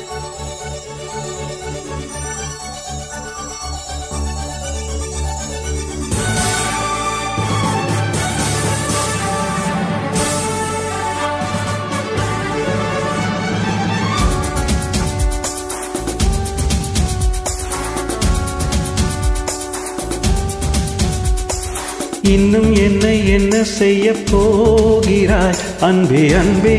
இன்னும் என்னை என்ன செய்ய போகிறாய் அன்பே அன்பே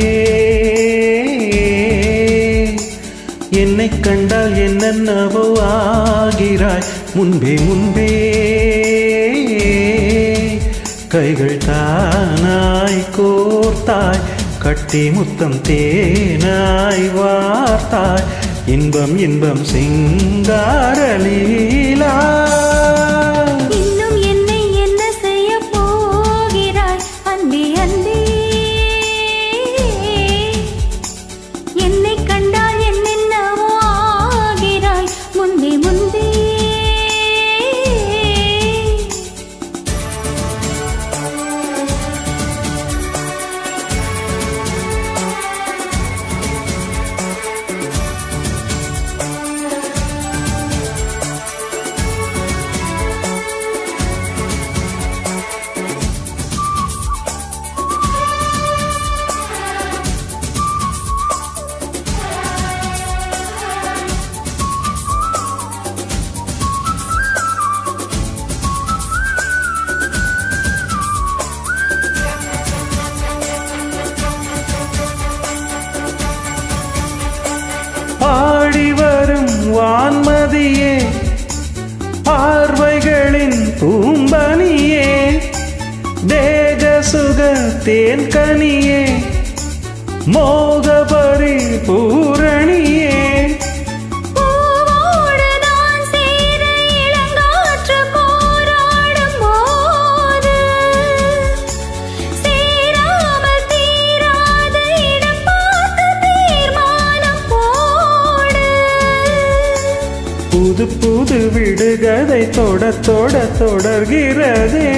என்னை கண்டால் என்னென்னவோ ஆகிறாய் முன்பே முன்பே கைகள் தானாய் கோர்த்தாய் கட்டி முத்தம் தேனாய் வார்த்தாய் இன்பம் இன்பம் சிங்காரலீலா இன்னும் என்னை என்ன செய்ய போகிறாய் அன்பே அன்பே என்னை கண்டால் என்னென்னவோ ஆகிறாய் முன்பே முன்பே பாடி வரும் வான்மதியே பார்வைகளின் பூம்பனியே தேக சுக தேன் கனியே மோகபரி பூரணியே பூவோடு நான் சேர இளங்காற்று போராடும் போது சேராமல் தீராத இடம் பார்த்து தீர்மானம் போடு புது புது விடுகதை தொட தொட தொடர்கிறதே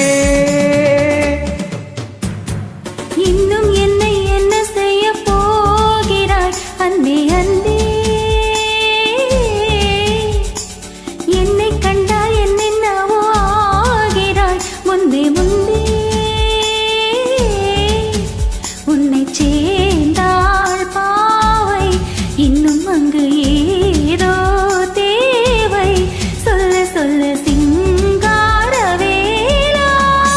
இன்னும் என்னை என்ன செய்ய போகிறாய் அன்பே அன்பே என்னை கண்டால் என்னென்னவோ ஆகிறாய் முன்பே முன்பே உன்னை சேர்ந்தாள் பாவை இன்னும் அங்கு ஏதோ தேவை சொல்ல சொல்ல சிங்காரவேலா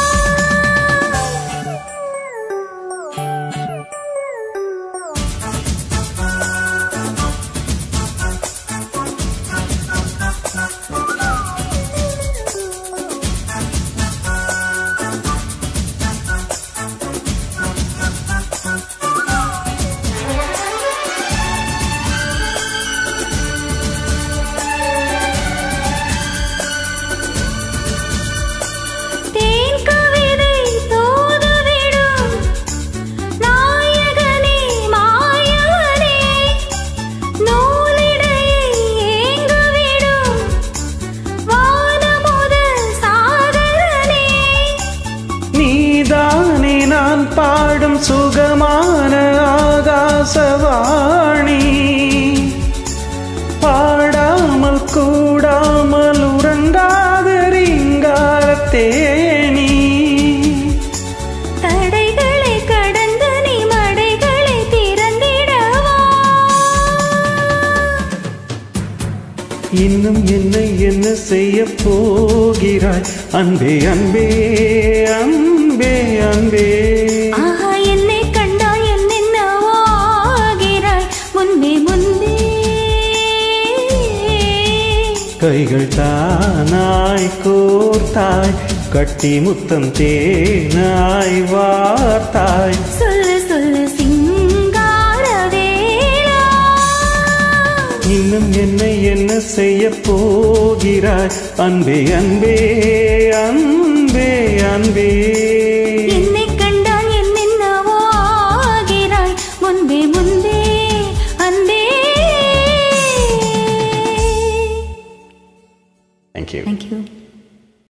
தேன் கவிதை தூதுவிடும் நாயகனே மாயவனே நூலிடையை ஏங்குவிடும் வானமுதல் சாகரனே நீதானே நான் பாடும் சுகமான ஆகாசவாணி பாடாமல் கூடாமல் உறங்காத ரீங்காரத்தேனி தடைகளை கடந்து நீ மடைகளை திறந்திடவா இன்னும் என்னை என்ன செய்ய போகிறாய் அன்பே அன்பே அன்பே அன்பே ஆஹா என்னை கண்டா என்னென்னவோ ஆகிறாய் முன்பே முன்பே கைகள் தானாய் கோர்த்தாய் கட்டி முத்தம் தேனாய் வார்த்தாய் சொல்ல சொல்ல சிங்காரவேலா இன்னும் என்னை என்ன செய்ய போகிறாய் அன்பே அன்பே அன்பே அன்பே